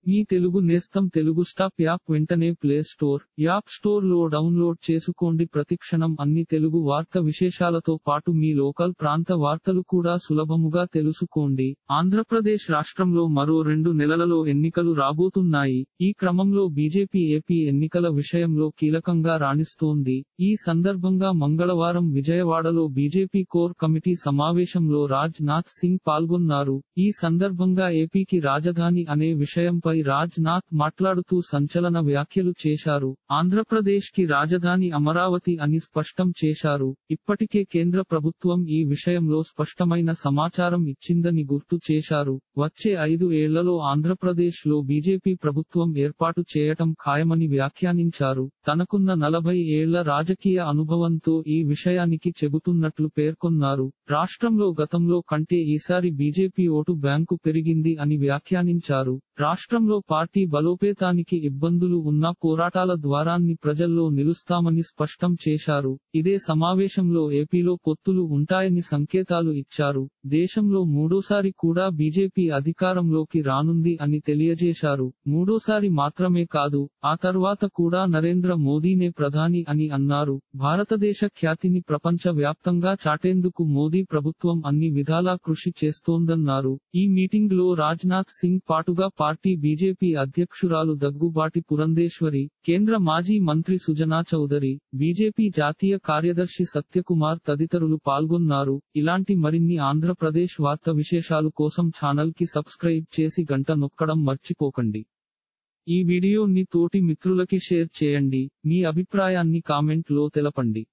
మీ తెలుగు నేస్తం Telugu stop app వెంటనే play store app store లో డౌన్లోడ్ చేసుకోండి ప్రతిక్షణం అన్ని తెలుగు వార్త విశేషాలతో పాటు మీ లోకల్ ప్రాంత వార్తలు కూడా సులభముగా తెలుసుకోండి ఆంధ్రప్రదేశ్ రాష్ట్రంలో మరో రెండు నెలలలో ఎన్నికలు రాబోతున్నాయి ఈ క్రమంలో బీజేపీ ఏపీ ఎన్నికల విషయంలో కీలకంగా రాణిస్తోంది ఈ సందర్భంగా మంగళవారం విజయవాడలో బీజేపీ కోర్ కమిటీ సమావేశంలో రాజ్ నాథ్ సింగ్ పాల్గొన్నారు ఈ సందర్భంగా ఏపీకి రాజధాని అనే విషయంపై రాజ్ నాథ్ మాట్లాడుతూ సంచలన వ్యాఖ్యలు చేశారు ఆంధ్రప్రదేశ్ కి రాజధాని అమరావతి అని స్పష్టం చేశారు ఇప్పటికే కేంద్ర ప్రభుత్వం ఈ విషయంలో స్పష్టమైన సమాచారం ఇచ్చిందని గుర్తు చేశారు వచ్చే ఐదు ఏళ్లలో ఆంధ్రప్రదేశ్ లో బీజేపీ ప్రభుత్వం ఏర్పాటు చేయటం ఖాయమని వ్యాఖ్యానించారు తనకున్న నలభై ఏళ్ల రాజకీయ అనుభవంతో ఈ విషయానికి చెబుతున్నట్లు పేర్కొన్నారు రాష్ట్రంలో గతంలో కంటే ఈసారి బీజేపీ ఓటు బ్యాంకు పెరిగింది అని వ్యాఖ్యానించారు రాష్ట్రంలో పార్టీ బలోపేతానికి ఇబ్బందులు ఉన్న పోరాటాల ద్వారాన్ని ప్రజల్లో నిలుస్తామని స్పష్టం చేశారు ఇదే సమావేశంలో ఏపీలో పొత్తులు ఉంటాయని సంకేతాలు ఇచ్చారు దేశంలో మూడోసారి కూడా బీజేపీ అధికారంలోకి రానుంది అని తెలియజేశారు మూడోసారి మాత్రమే కాదు ఆ తర్వాత కూడా నరేంద్ర మోదీనే ప్రధాని అని అన్నారు భారతదేశ ఖ్యాతిని ప్రపంచ వ్యాప్తంగా చాటేందుకు మోదీ ప్రభుత్వం అన్ని విధాలా కృషి చేస్తోందన్నారు ఈ మీటింగ్ లో రాజ్నాథ్ సింగ్ పాటుగా పార్టీ బీజేపీ అధ్యక్షురాలు దగ్గుబాటి పురంధేశ్వరి కేంద్ర మాజీ మంత్రి సుజనా చౌదరి బీజేపీ జాతీయ కార్యదర్శి సత్యకుమార్ తదితరులు పాల్గొన్నారు ఇలాంటి మరిన్ని ఆంధ్రప్రదేశ్ వార్త విశేషాలు కోసం ఛానల్ కి సబ్స్క్రైబ్ చేసి గంట నొక్కడం మర్చిపోకండి ఈ వీడియోని తోటి మిత్రులకి షేర్ చేయండి మీ అభిప్రాయాన్ని కామెంట్ లో తెలపండి